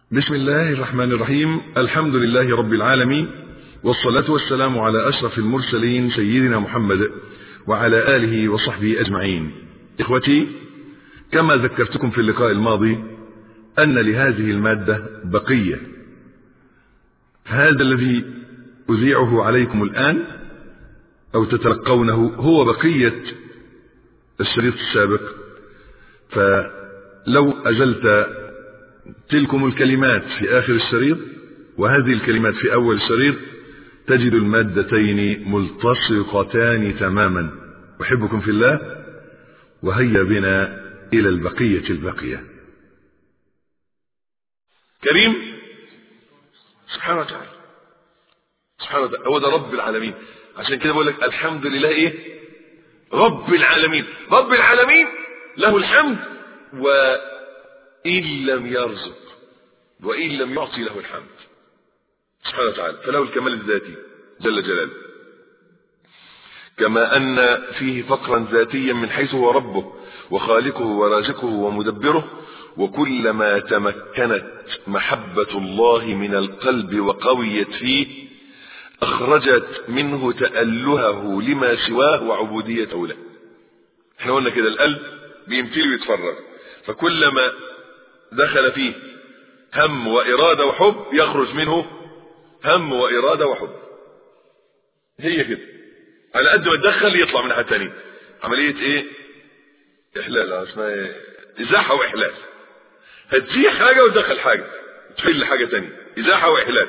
بسم الله الرحمن الرحيم الحمد لله رب العالمين والصلاة والسلام على أشرف المرسلين سيدنا محمد وعلى آله وصحبه أجمعين إخوتي كما ذكرتكم في اللقاء الماضي أن لهذه المادة بقية هذا الذي أذيعه عليكم الآن أو تتلقونه هو بقية الشريط السابق فلو أزلت تلكم الكلمات في آخر الشريط وهذه الكلمات في أول الشريط تجد المادتين ملتصقتان تماما أحبكم في الله وهيا بنا إلى البقية الباقية كريم سبحانه وتعالى سبحانه وتعالى هو ده رب العالمين عشان كده بقول لك الحمد لله ايه رب العالمين رب العالمين له الحمد وإن لم يرزق وإن لم يعطي له الحمد سبحانه وتعالى فله الكمال الذاتي جل جلاله كما أن فيه فقرا ذاتيا من حيث هو ربه وخالقه ورازقه ومدبره وكلما تمكنت محبة الله من القلب وقويت فيه أخرجت منه تألهه لما سواه وعبوديته له احنا قلنا كده القلب بيمتلي ويتفرغ فكلما دخل فيه هم وإرادة وحب يخرج منه هم وإرادة وحب هي كده على قد ما تدخل يطلع من حاجة تانية عملية ايه احلال اسمها ايه ازاحة واحلال هتزيح حاجة وتدخل حاجة تحل حاجة تانية ازاحة واحلال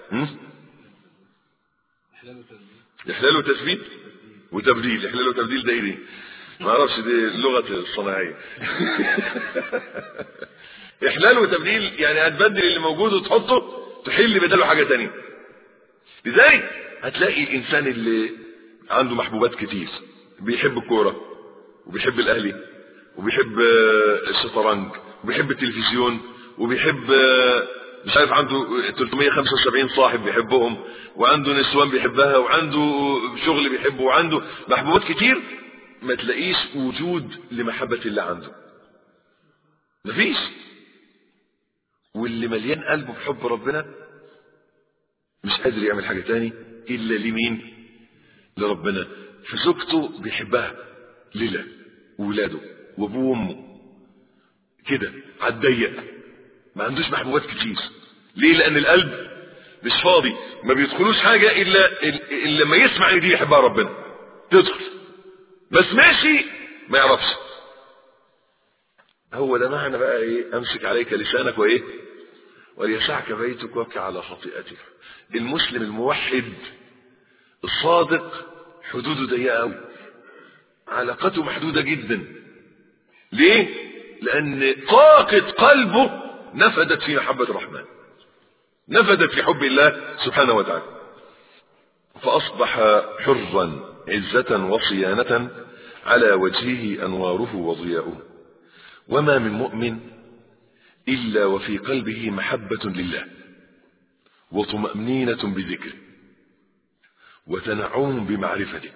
احلال وتثبيت وتبديل احلال وتبديل ده ايه ما اعرفش دي اللغة الصناعية احلال وتبديل يعني هتبدل اللي موجود وتحطه تحل بداله حاجة تانية لذلك هتلاقي الانسان اللي عنده محبوبات كتير بيحب الكورة وبيحب الاهلي وبيحب الشطرنج وبيحب التلفزيون وبيحب مش عارف عنده 375 صاحب بيحبهم وعنده نسوان بيحبها وعنده شغل بيحبه وعنده محبوبات كتير ما تلاقيش وجود لمحبة الله عنده مفيش واللي مليان قلبه بحب ربنا مش قادر يعمل حاجة تاني إلا لمين لربنا فزوجته بيحبها لله وولاده وابوه وامه كده عالضيق ما عندوش محبوبات كتير ليه لان القلب مش فاضي ما بيدخلوش حاجة الا, إلا لما يسمع ان دي يحبها ربنا تدخل بس ماشي ما يعرفش هو ده معنى بقى ايه امسك عليك لسانك وايه وليسعك بيتك وابكي على خطيئتك المسلم الموحد الصادق حدوده ضيقه قوي علاقته محدوده جدا ليه لان طاقه قلبه نفدت في محبه الرحمن نفدت في حب الله سبحانه وتعالى فاصبح حرا عزه وصيانه على وجهه انواره وضياؤه وما من مؤمن الا وفي قلبه محبه لله وطمانينه بذكره وتنعم بمعرفته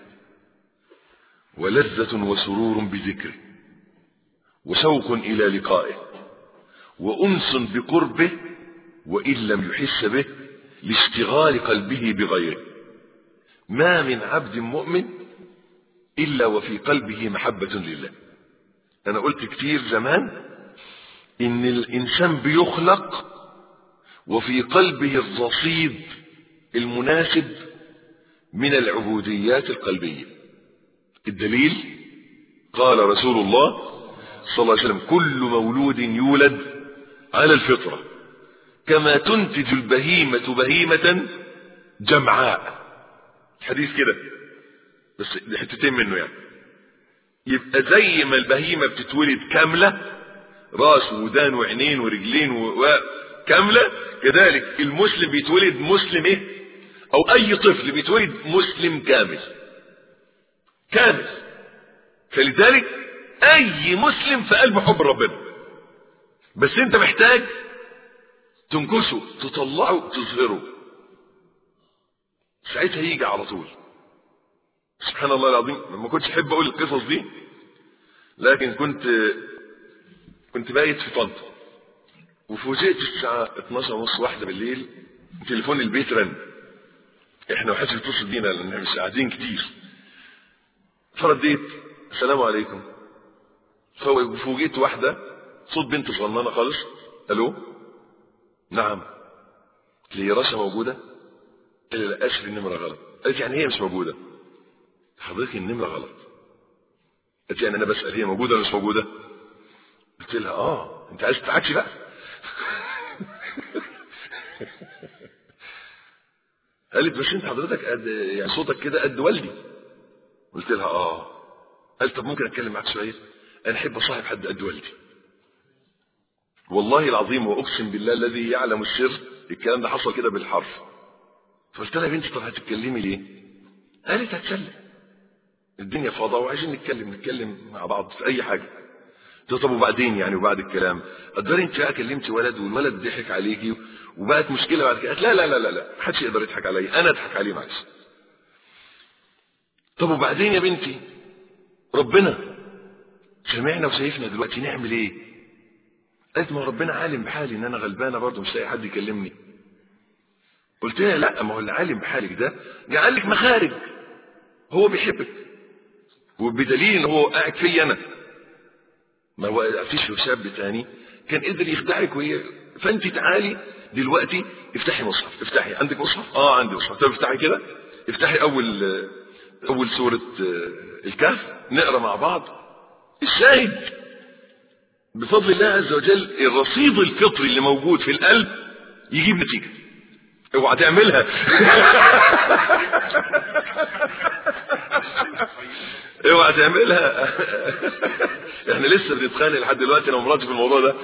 ولذة وسرور بذكره وشوق إلى لقائه وأنس بقربه وإن لم يحس به لاشتغال قلبه بغيره ما من عبد مؤمن إلا وفي قلبه محبة لله أنا قلت كتير زمان إن الإنسان بيخلق وفي قلبه الرصيد المناسب من العبوديات القلبية الدليل قال رسول الله صلى الله عليه وسلم كل مولود يولد على الفطرة كما تنتج البهيمة بهيمة جمعاء حديث كده بس حتتين منه يعني يبقى زي ما البهيمة بتتولد كاملة راس ودان وعينين ورجلين وكاملة كذلك المسلم بيتولد مسلم ايه او اي طفل بيتولد مسلم كامل كامل فلذلك اي مسلم في قلبه حب ربنا بس انت محتاج تنكشه تطلعه تظهره ساعتها يجي على طول سبحان الله العظيم ما كنتش احب اقول القصص دي لكن كنت كنت بايت في طنطا وفوجئت الساعة 12 ونص واحدة بالليل تليفون البيت رن احنا محدش بيتصل بينا لان احنا مش قاعدين كتير فرديت السلام عليكم فوجئت واحدة صوت بنت صغننة خالص الو نعم قلت لي رشا موجودة قال لي لا اسف النمرة غلط قالت يعني هي مش موجودة حضرتك النمرة غلط قالت يعني انا بسأل هي موجودة ولا مش موجودة قلت لها اه انت عايز تتعكشي بقى قالت بس انت حضرتك قد يعني صوتك كده قد والدي قلت لها اه قالت طب ممكن اتكلم معاك شويه انا احب اصاحب حد قد والدي والله العظيم واقسم بالله الذي يعلم السر الكلام ده حصل كده بالحرف فقلت لها يا بنتي طب هتتكلمي ليه قالت هتسلم الدنيا فاضيه وعايزين نتكلم نتكلم مع بعض في اي حاجه قلت طب وبعدين يعني وبعد الكلام قدري انت بقى كلمتي ولد والولد ضحك عليكي وبقت مشكله بعد كده لا لا لا لا لا محدش يقدر يضحك عليا انا اضحك عليه معلش طب وبعدين يا بنتي ربنا سمعنا وشايفنا دلوقتي نعمل ايه قالت ما ربنا عالم بحالي ان انا غلبانه برضه مش لاقي حد يكلمني قلت لها لا ما هو اللي عالم بحالك ده جعل لك مخارج هو بيحبك وبدليل ان هو قاعد فيا انا ما هو فيش شاب تاني كان قدر يخدعك وهي فانت تعالي دلوقتي افتحي مصحف افتحي عندك مصحف اه عندي مصحف طب افتحي كده افتحي اول اول سورة الكهف نقرا مع بعض الشاهد بفضل الله عز وجل الرصيد الفطري اللي موجود في القلب يجيب نتيجة اوعى تعملها اوعى تعملها احنا لسه بنتخانق لحد دلوقتي انا ومراتي في الموضوع ده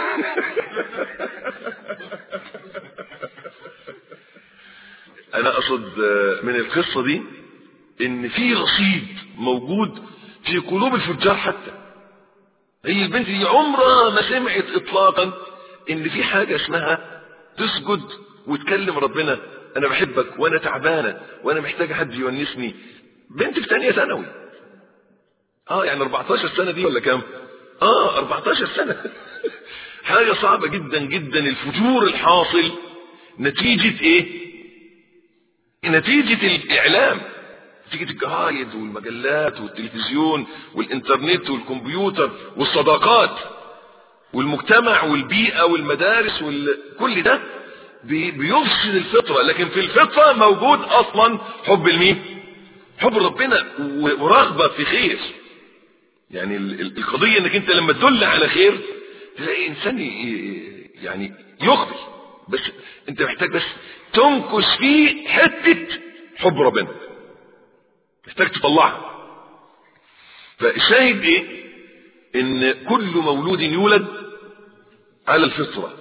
انا اقصد من القصه دي ان في رصيد موجود في قلوب الفجار حتى هي البنت دي عمرها ما سمعت اطلاقا ان في حاجه اسمها تسجد وتكلم ربنا انا بحبك وانا تعبانه وانا محتاجه حد يونسني بنت في ثانيه ثانوي اه يعني 14 سنه دي ولا كام اه 14 سنه حاجه صعبه جدا جدا الفجور الحاصل نتيجه ايه نتيجه الاعلام نتيجه الجرايد والمجلات والتلفزيون والانترنت والكمبيوتر والصداقات والمجتمع والبيئه والمدارس وكل ده بيفسد الفطره لكن في الفطره موجود اصلا حب المين حب ربنا ورغبه في خير يعني القضيه انك انت لما تدل على خير تلاقي انسان يعني يقبل بس انت محتاج بس تنكش فيه حته حب ربنا محتاج تطلعها فالشاهد ايه ان كل مولود يولد على الفطره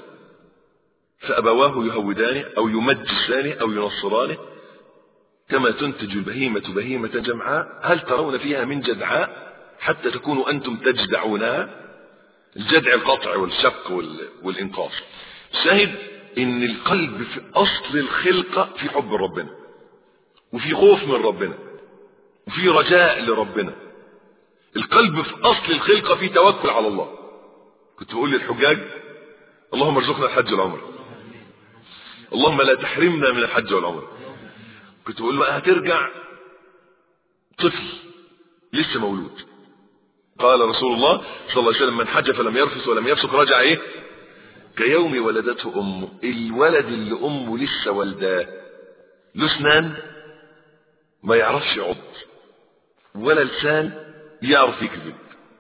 فابواه يهودانه او يمجسانه او ينصرانه كما تنتج البهيمه بهيمه جمعاء هل ترون فيها من جدعاء حتى تكونوا أنتم تجدعونها الجدع القطع والشق والإنقاص شاهد إن القلب في أصل الخلقة في حب ربنا وفي خوف من ربنا وفي رجاء لربنا القلب في أصل الخلقة في توكل على الله كنت بقول للحجاج اللهم ارزقنا الحج والعمرة اللهم لا تحرمنا من الحج والعمرة كنت بقول له هترجع طفل لسه مولود قال رسول الله صلى الله عليه وسلم من حج فلم يرفث ولم يفسق رجع ايه كيوم ولدته امه الولد اللي امه لسه والداه له اسنان ما يعرفش يعض ولا لسان يعرف يكذب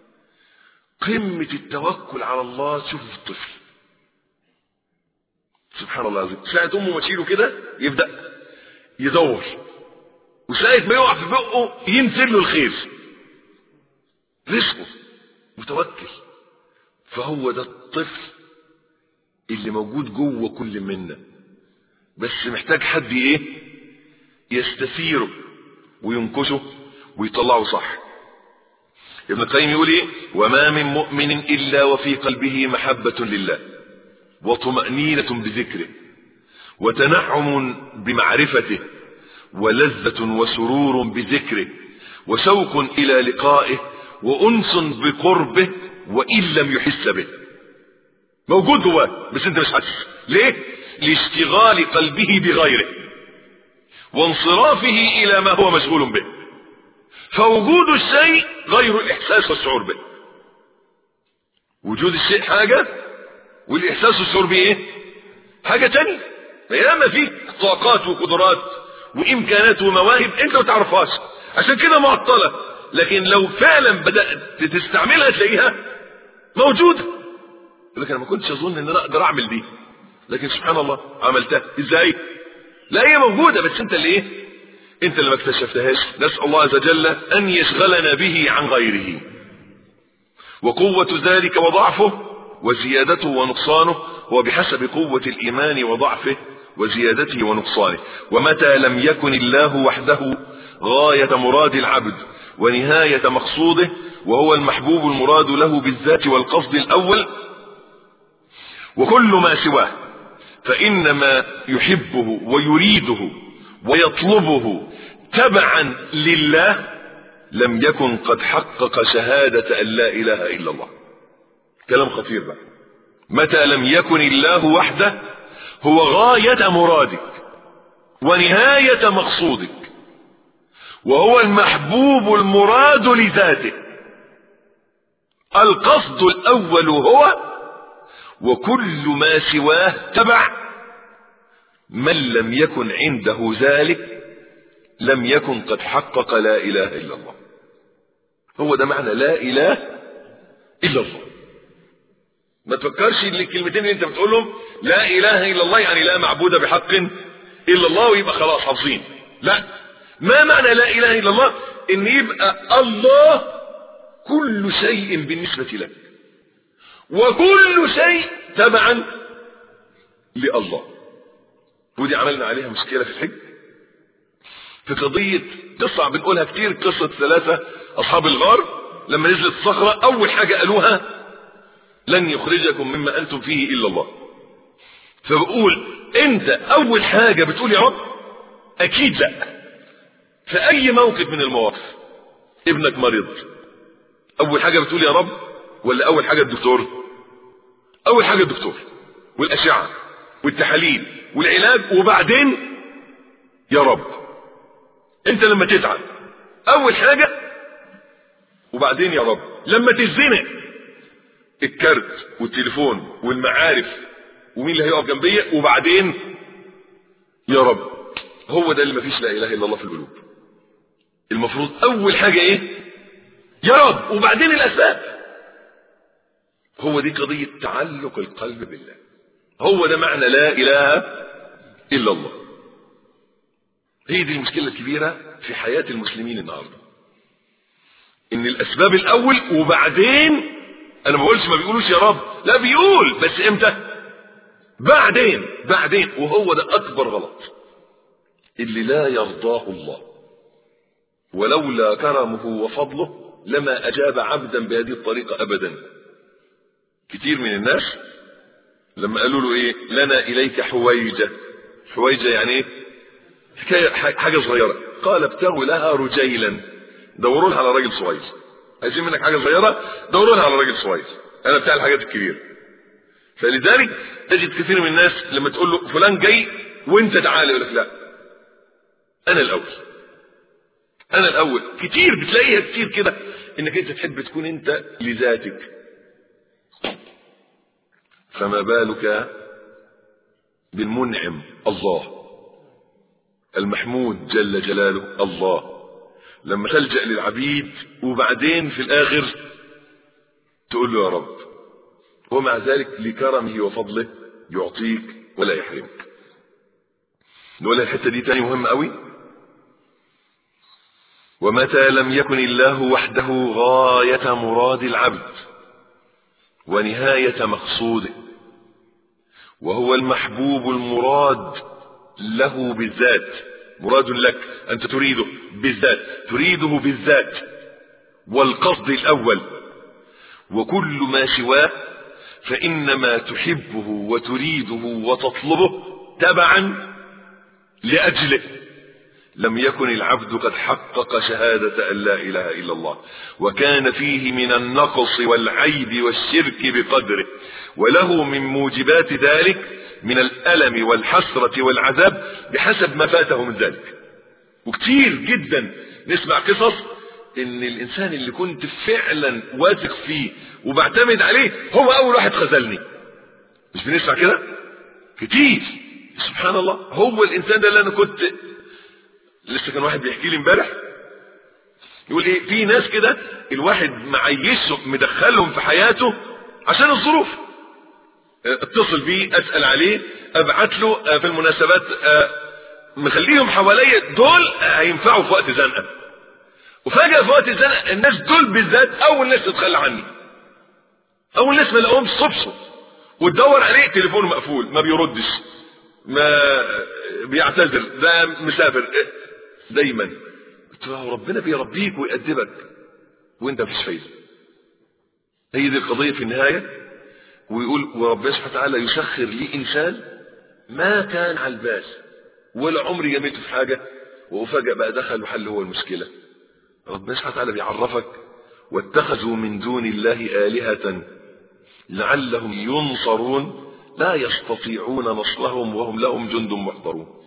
قمة التوكل على الله تشوفه في الطفل سبحان الله العظيم ساعة امه ما تشيله كده يبدأ يدور وساعة ما يقع في بقه ينزل له الخير رزقه متوكل فهو ده الطفل اللي موجود جوه كل منا بس محتاج حد ايه يستثيره وينكشه ويطلعه صح ابن القيم يقول ايه وما من مؤمن الا وفي قلبه محبة لله وطمأنينة بذكره وتنعم بمعرفته ولذة وسرور بذكره وشوق الى لقائه وانس بقربه وان لم يحس به موجود جواه بس انت مش حاسس ليه لاشتغال قلبه بغيره وانصرافه الى ما هو مشغول به فوجود الشيء غير الاحساس والشعور به وجود الشيء حاجة والاحساس والشعور به ايه حاجة تانية بينما في طاقات وقدرات وامكانات ومواهب انت ما تعرفهاش عشان كده معطلة لكن لو فعلا بدأت تستعملها تلاقيها موجودة لكن انا ما كنتش اظن ان انا اقدر اعمل دي لكن سبحان الله عملتها ازاي لا هي موجودة بس انت اللي ايه انت اللي ما اكتشفتهاش نسأل الله عز وجل ان يشغلنا به عن غيره وقوة ذلك وضعفه وزيادته ونقصانه هو بحسب قوة الإيمان وضعفه وزيادته ونقصانه ومتى لم يكن الله وحده غاية مراد العبد ونهاية مقصوده وهو المحبوب المراد له بالذات والقصد الأول وكل ما سواه فإنما يحبه ويريده ويطلبه تبعا لله لم يكن قد حقق شهادة أن لا إله إلا الله كلام خطير بقى متى لم يكن الله وحده هو غاية مرادك ونهاية مقصودك وهو المحبوب المراد لذاته القصد الأول هو وكل ما سواه تبع من لم يكن عنده ذلك لم يكن قد حقق لا إله إلا الله هو ده معنى لا إله إلا الله ما تفكرش ان الكلمتين اللي انت بتقولهم لا اله الا الله يعني لا معبود بحق الا الله ويبقى خلاص حافظين لا ما معنى لا اله الا الله ان يبقى الله كل شيء بالنسبة لك وكل شيء تبعا لله ودي عملنا عليها مشكلة في الحج في قضية قصة بنقولها كتير قصة ثلاثة أصحاب الغار لما نزلت الصخرة أول حاجة قالوها لن يخرجكم مما أنتم فيه إلا الله فبقول أنت أول حاجة بتقول يا رب أكيد لا في أي موقف من المواقف ابنك مريض أول حاجة بتقول يا رب ولا أول حاجة الدكتور أول حاجة الدكتور والأشعة والتحاليل والعلاج وبعدين يا رب انت لما تتعب اول حاجة وبعدين يا رب لما تزنق الكارت والتليفون والمعارف ومين اللي هيقف جنبيا وبعدين يا رب هو ده اللي مفيش لا اله الا الله في القلوب المفروض اول حاجة ايه يا رب وبعدين الاسباب هو دي قضية تعلق القلب بالله هو ده معنى لا اله الا الله هي دي المشكلة الكبيرة في حياة المسلمين النهاردة ان الاسباب الاول وبعدين انا ما بقولش ما بيقولوش يا رب لا بيقول بس امتى بعدين بعدين وهو ده اكبر غلط اللي لا يرضاه الله ولولا كرمه وفضله لما اجاب عبدا بهذه الطريقة ابدا كتير من الناس لما قالوا له ايه لنا اليك حويجة حويجة يعني ايه حكاية حاجة صغيرة قال ابتغوا لها رجيلا دوروا لها على راجل صغير عايزين منك حاجة صغيرة دوروا لها على راجل صغير انا بتاع الحاجات الكبيرة فلذلك تجد كثير من الناس لما تقول له فلان جاي وانت تعالى يقول لك لا انا الاول انا الاول كتير بتلاقيها كتير كده انك انت تحب تكون انت لذاتك فما بالك بالمنعم الله المحمود جل جلاله الله لما تلجأ للعبيد وبعدين في الآخر تقول له يا رب ومع ذلك لكرمه وفضله يعطيك ولا يحرمك نقول الحتة دي تاني مهمة قوي ومتى لم يكن الله وحده غاية مراد العبد ونهاية مقصوده وهو المحبوب المراد له بالذات مراد لك أنت تريده بالذات تريده بالذات والقصد الأول وكل ما سواه فإنما تحبه وتريده وتطلبه تبعا لأجله لم يكن العبد قد حقق شهادة أن لا إله إلا الله وكان فيه من النقص والعيب والشرك بقدره وله من موجبات ذلك من الألم والحسرة والعذاب بحسب ما فاته من ذلك وكتير جدا نسمع قصص ان الانسان اللي كنت فعلا واثق فيه وبعتمد عليه هو اول واحد خذلني مش بنسمع كده كتير سبحان الله هو الانسان ده اللي انا كنت لسه كان واحد بيحكي لي امبارح يقول ايه في ناس كده الواحد معيشه مدخلهم في حياته عشان الظروف اتصل بيه اسال عليه ابعت له في المناسبات مخليهم حواليا دول هينفعوا في وقت زنقه وفجاه في وقت الزنقه الناس دول بالذات اول ناس تتخلى عني اول ناس ما لقوهمش صبصوا وتدور عليه تليفونه مقفول ما بيردش ما بيعتذر ده مسافر دايما قلت له ربنا بيربيك ويأدبك وانت مفيش فايده هي دي القضيه في النهايه ويقول وربنا سبحانه وتعالى يسخر لي انسان ما كان على البال ولا عمري جميته في حاجه وفجأة بقى دخل وحل هو المشكله ربنا سبحانه وتعالى بيعرفك واتخذوا من دون الله آلهة لعلهم ينصرون لا يستطيعون نصرهم وهم لهم جند محضرون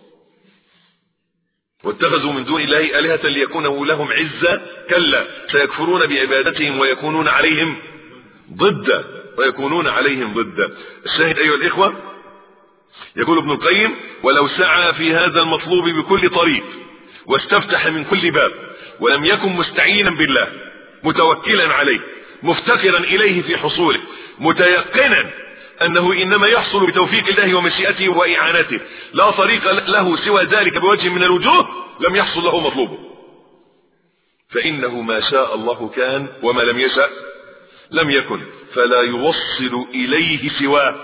واتخذوا من دون الله آلهة ليكونوا لهم عزة كلا سيكفرون بعبادتهم ويكونون عليهم ضدا ويكونون عليهم ضدا الشاهد أيها الإخوة يقول ابن القيم ولو سعى في هذا المطلوب بكل طريق واستفتح من كل باب ولم يكن مستعينا بالله متوكلا عليه مفتقرا إليه في حصوله متيقنا أنه إنما يحصل بتوفيق الله ومشيئته وإعانته لا طريق له سوى ذلك بوجه من الوجوه لم يحصل له مطلوبه فإنه ما شاء الله كان وما لم يشاء لم يكن فلا يوصل إليه سواه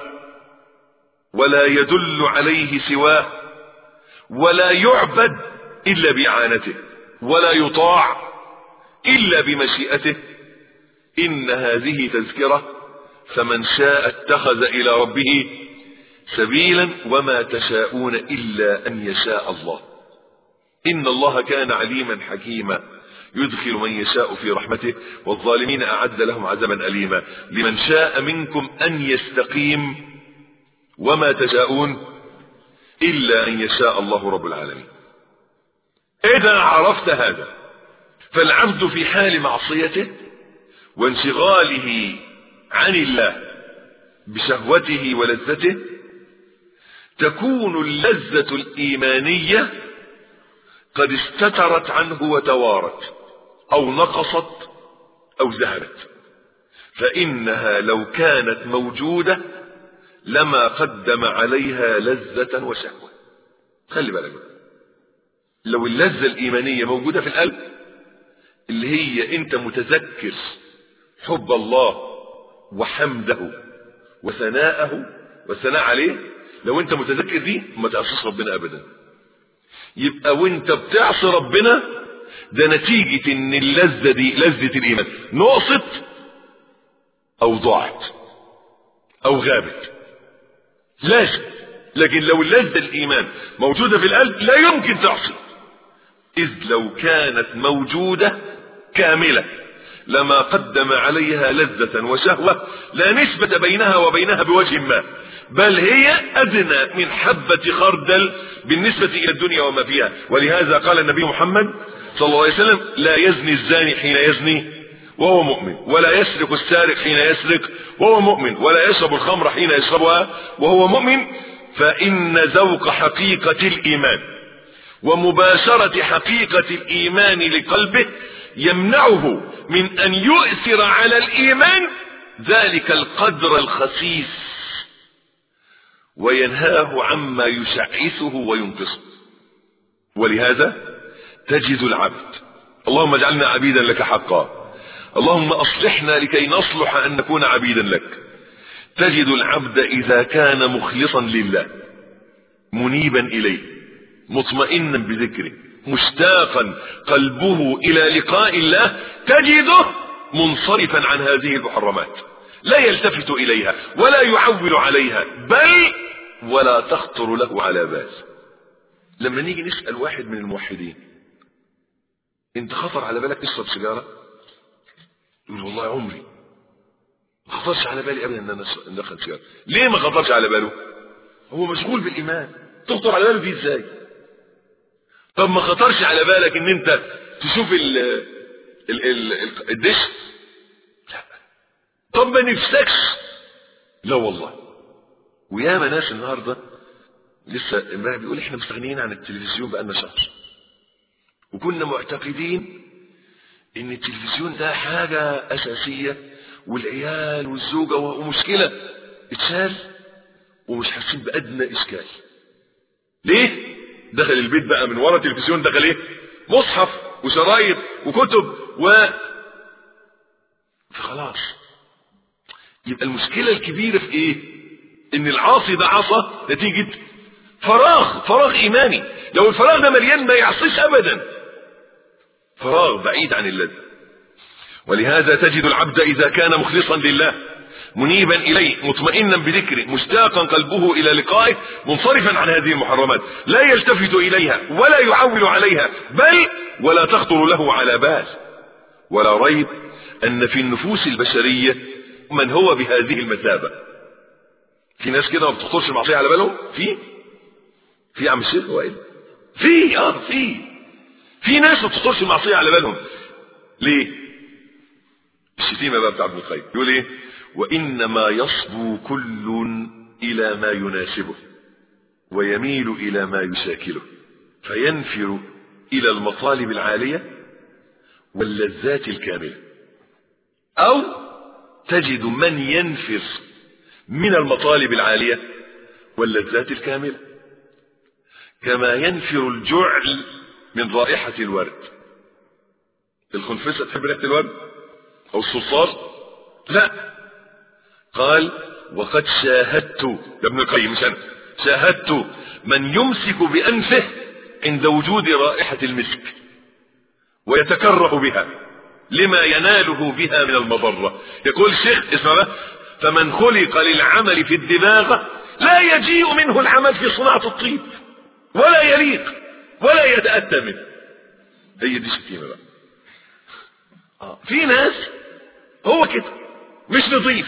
ولا يدل عليه سواه ولا يعبد إلا بإعانته ولا يطاع إلا بمشيئته إن هذه تذكرة فمن شاء اتخذ إلى ربه سبيلا وما تشاءون إلا أن يشاء الله إن الله كان عليما حكيما يدخل من يشاء في رحمته والظالمين أعد لهم عذابا أليما لمن شاء منكم أن يستقيم وما تشاءون إلا أن يشاء الله رب العالمين إذا عرفت هذا فالعبد في حال معصيته وانشغاله عن الله بشهوته ولذته تكون اللذة الإيمانية قد استترت عنه وتوارت أو نقصت أو ذهبت فإنها لو كانت موجودة لما قدم عليها لذة وشهوة خلي بالك لو اللذة الإيمانية موجودة في القلب اللي هي أنت متذكر حب الله وحمده وثناءه والثناء عليه لو أنت متذكر دي ما تعصيش ربنا أبدا يبقى وانت بتعصي ربنا ده نتيجة ان اللذة دي لذة الايمان نقصت او ضاعت او غابت لازم لكن لو اللذة الايمان موجودة في القلب لا يمكن تعصي اذ لو كانت موجودة كاملة لما قدم عليها لذة وشهوة لا نسبة بينها وبينها بوجه ما بل هي أدنى من حبة خردل بالنسبة إلى الدنيا وما فيها ولهذا قال النبي محمد صلى الله عليه وسلم لا يزني الزاني حين يزني وهو مؤمن ولا يسرق السارق حين يسرق وهو مؤمن ولا يشرب الخمر حين يشربها وهو مؤمن فإن ذوق حقيقة الإيمان ومباشرة حقيقة الإيمان لقلبه يمنعه من أن يؤثر على الإيمان ذلك القدر الخسيس وينهاه عما يشعثه وينقصه ولهذا تجد العبد اللهم اجعلنا عبيدا لك حقا اللهم اصلحنا لكي نصلح ان نكون عبيدا لك تجد العبد اذا كان مخلصا لله منيبا اليه مطمئنا بذكره مشتاقا قلبه الى لقاء الله تجده منصرفا عن هذه المحرمات لا يلتفت اليها ولا يعول عليها بل ولا تخطر له على بال لما نيجي نسأل واحد من الموحدين انت خطر على بالك تشرب سيجارة يقول والله عمري ما خطرش على بالي ابدا ان انا ادخل سيجارة ليه ما خطرش على باله هو مشغول بالايمان تخطر على باله دي ازاي طب ما خطرش على بالك ان انت تشوف ال ال ال الدش لا طب ما نفسكش لا والله وياما ناس النهارده لسه امبارح بيقول احنا مستغنيين عن التلفزيون بقالنا شهر وكنا معتقدين ان التلفزيون ده حاجة اساسية والعيال والزوجة ومشكلة اتشال ومش حاسين بادنى اشكال ليه دخل البيت بقى من ورا التلفزيون دخل ايه مصحف وشرايط وكتب و فخلاص يبقى المشكلة الكبيرة في ايه ان العاصي ده عصى نتيجة فراغ فراغ ايماني لو الفراغ ده مليان ما يعصيش ابدا فراغ بعيد عن الله ولهذا تجد العبد اذا كان مخلصا لله منيبا اليه مطمئنا بذكره مشتاقا قلبه الى لقائه منصرفا عن هذه المحرمات لا يلتفت اليها ولا يعول عليها بل ولا تخطر له على بال ولا ريب ان في النفوس البشريه من هو بهذه المثابه في ناس كده ما بتخطرش المعصيه على بالهم في في عم الشيخ وائل في اه في في ناس ما بتخطرش المعصيه على بالهم ليه الشتيمه بقى بتاع ابن القيم يقول ايه وانما يصبو كل الى ما يناسبه ويميل الى ما يشاكله فينفر الى المطالب العاليه واللذات الكامله او تجد من ينفر من المطالب العاليه واللذات الكامله كما ينفر الجعل من رائحة الورد الخنفسة تحب ريحة الورد أو الصرصار لا قال وقد شاهدت ده ابن القيم مش أنا شاهدت من يمسك بأنفه عند وجود رائحة المسك ويتكره بها لما يناله بها من المضرة يقول الشيخ اسمع بقى فمن خلق للعمل في الدماغ لا يجيء منه العمل في صناعة الطيب ولا يليق ولا يتأتى منه هي دي شتيمة بقى آه. في ناس هو كده مش نظيف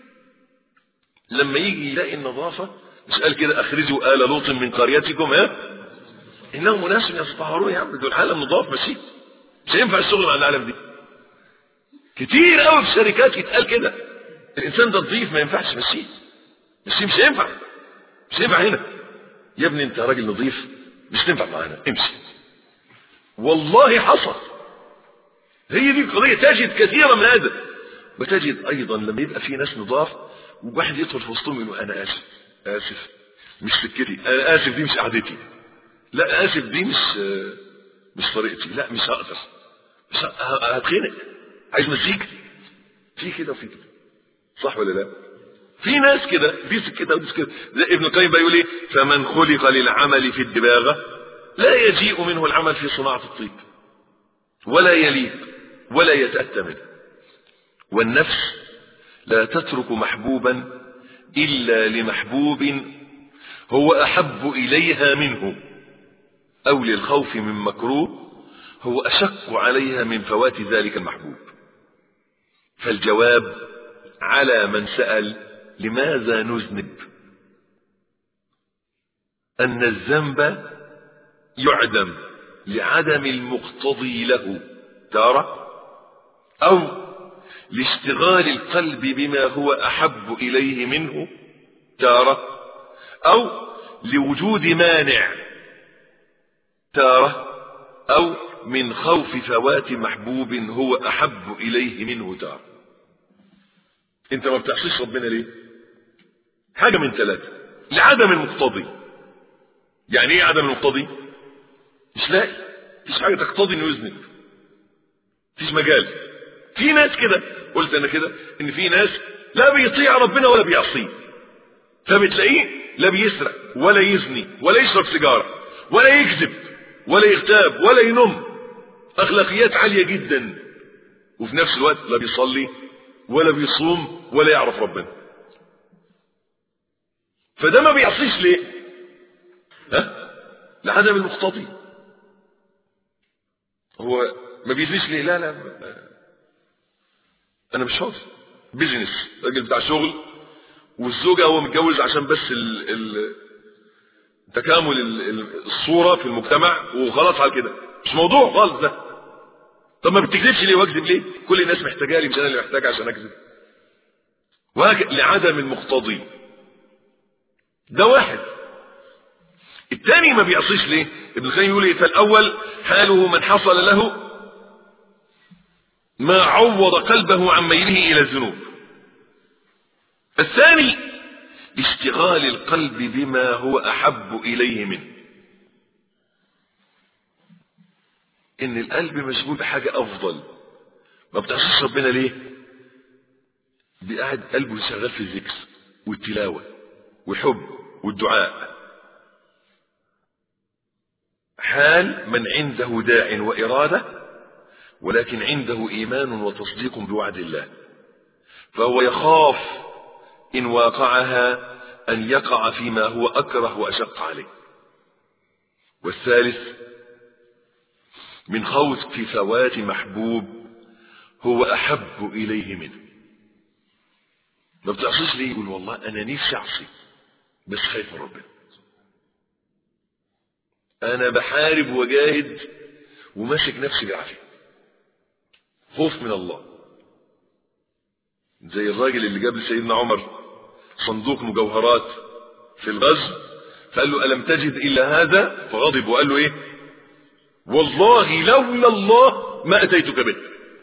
لما يجي يلاقي النظافة مش قال كده اخرجوا آل لوط من قريتكم ها انهم اناس يتطهرون يا عم دول عالم نضاف ماشي مش هينفع الشغل مع العالم دي كتير قوي في الشركات يتقال كده الانسان ده نظيف ما ينفعش ماشي ماشي مش هينفع مش هينفع هنا يا ابني انت راجل نظيف مش تنفع معانا امشي والله حصل هي دي القضية تجد كثيرا من هذا وتجد ايضا لما يبقى في ناس نضاف وواحد يدخل في وسطهم يقول انا اسف اسف مش سكتي انا اسف دي مش قعدتي لا اسف دي مش مش طريقتي لا مش هقدر مش هتخنق عايز مزيكا في كده وفي كده صح ولا لا في ناس كده دي كده ودي كده ابن القيم بقى يقول ايه فمن خلق للعمل في الدباغه لا يجيء منه العمل في صناعه الطيب ولا يليق ولا يتاتى منه والنفس لا تترك محبوبا الا لمحبوب هو احب اليها منه او للخوف من مكروه هو اشق عليها من فوات ذلك المحبوب فالجواب على من سال لماذا نذنب ان الذنب يعدم لعدم المقتضي له تاره او لاشتغال القلب بما هو احب اليه منه تاره او لوجود مانع تاره او من خوف فوات محبوب هو احب اليه منه تاره انت ما بتعصيش ربنا ليه حاجة من ثلاثة لعدم المقتضي يعني ايه عدم المقتضي مش لاقي مفيش حاجة تقتضي انه يذنب مفيش مجال في ناس كده قلت انا كده ان في ناس لا بيطيع ربنا ولا بيعصيه فبتلاقيه لا بيسرق ولا يزني ولا يشرب سيجارة ولا يكذب ولا يغتاب ولا ينم اخلاقيات عالية جدا وفي نفس الوقت لا بيصلي ولا بيصوم ولا يعرف ربنا فده ما بيعصيش ليه ها لعدم المقتضي هو ما بيزنيش ليه لا لا ما- انا مش فاضي بيزنس راجل بتاع شغل والزوجه هو متجوز عشان بس ال ال تكامل ال- ال- الصوره في المجتمع وخلاص على كده مش موضوع خالص ده طب ما بتكذبش ليه واكذب ليه كل الناس محتاجه لي مش انا اللي محتاج عشان اكذب وهكذا لعدم المقتضي ده واحد الثاني ما بيعصيش ليه ابن القيم يقول ايه فالاول حاله من حصل له ما عوض قلبه عن ميله الى الذنوب الثاني اشتغال القلب بما هو احب اليه منه ان القلب مشغول بحاجه افضل ما بتعصيش ربنا ليه بقاعد قلبه شغال في الذكر والتلاوه والحب والدعاء حال من عنده داع واراده ولكن عنده ايمان وتصديق بوعد الله فهو يخاف ان واقعها ان يقع فيما هو اكره واشق عليه والثالث من خوف في فوات محبوب هو احب اليه منه ما بتعصيش ليه يقول والله انا نفسي اعصي بس خايف من ربنا انا بحارب وجاهد وماسك نفسي بالعافيه خوف من الله زي الراجل اللي جاب لسيدنا عمر صندوق مجوهرات في الغزو فقال له ألم تجد إلا هذا فغضب وقال له إيه والله لولا الله ما أتيتك به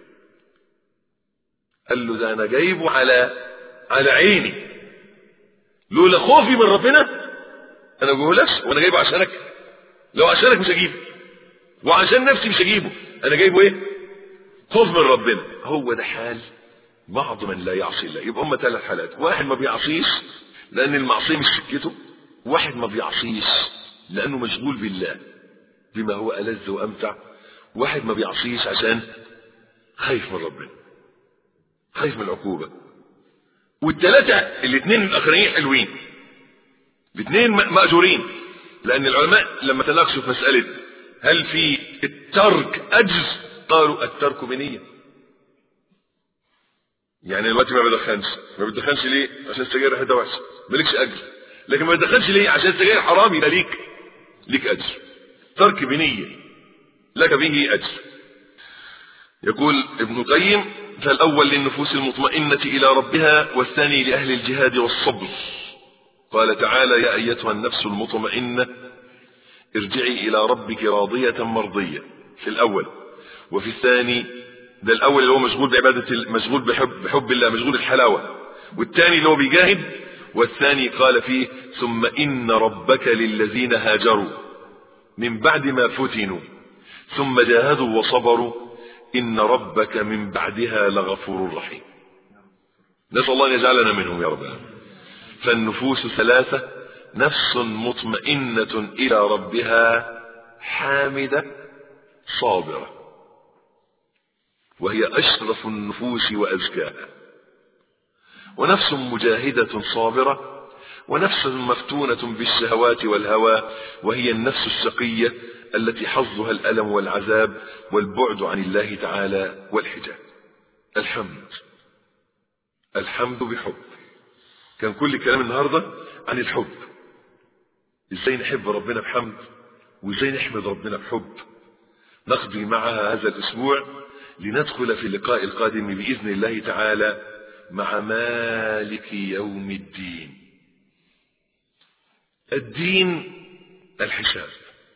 قال له ده أنا جايبه على على عيني لولا خوفي من ربنا أنا بقولكش وأنا جايبه عشانك لو عشانك مش هجيبه وعشان نفسي مش هجيبه أنا جايبه إيه خوف من ربنا هو ده حال بعض من لا يعصي الله يبقى هم ثلاث حالات واحد ما بيعصيش لان المعصيه مش سكته واحد ما بيعصيش لانه مشغول بالله بما هو ألذ وامتع واحد ما بيعصيش عشان خايف من ربنا خايف من العقوبه والثلاثه الاثنين الاخرين حلوين الاثنين ماجورين لان العلماء لما تناقشوا في مساله هل في الترك اجر قالوا الترك بنيه يعني دلوقتي ما بدخنش ما بدخنش ليه عشان السجاير ريحتها وحشه مالكش اجر لكن ما بدخنش ليه عشان السجاير حرام يبقى ليك ليك اجر ترك بنيه لك به اجر يقول ابن القيم فالاول للنفوس المطمئنه الى ربها والثاني لاهل الجهاد والصبر قال تعالى يا ايتها النفس المطمئنه ارجعي الى ربك راضيه مرضيه في الاول وفي الثاني ده الاول اللي هو مشغول بعباده مشغول بحب بحب الله مشغول بالحلاوه والثاني اللي هو بيجاهد والثاني قال فيه ثم ان ربك للذين هاجروا من بعد ما فتنوا ثم جاهدوا وصبروا ان ربك من بعدها لغفور رحيم نسال الله ان يجعلنا منهم يا رب العالمين فالنفوس ثلاثه نفس مطمئنه الى ربها حامده صابره وهي أشرف النفوس وأزكاها ونفس مجاهدة صابرة ونفس مفتونة بالشهوات والهوى وهي النفس الشقية التي حظها الألم والعذاب والبعد عن الله تعالى والحجاب الحمد الحمد بحب كان كل كلام النهاردة عن الحب ازاي نحب ربنا بحمد وازاي نحمد ربنا بحب نقضي معها هذا الاسبوع لندخل في اللقاء القادم بإذن الله تعالى مع مالك يوم الدين الدين الحساب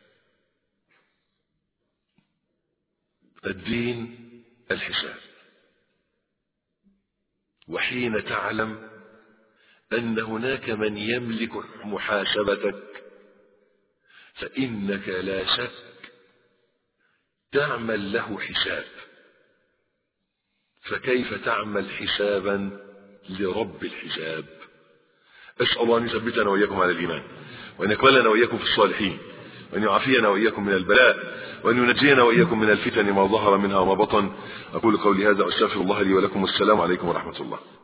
الدين الحساب وحين تعلم أن هناك من يملك محاسبتك فإنك لا شك تعمل له حساب فكيف تعمل حسابا لرب الحساب اسال الله ان يثبتنا واياكم على الايمان وان يقبلنا واياكم في الصالحين وان يعافينا واياكم من البلاء وان ينجينا واياكم من الفتن ما ظهر منها وما بطن اقول قولي هذا واستغفر الله لي ولكم والسلام عليكم ورحمه الله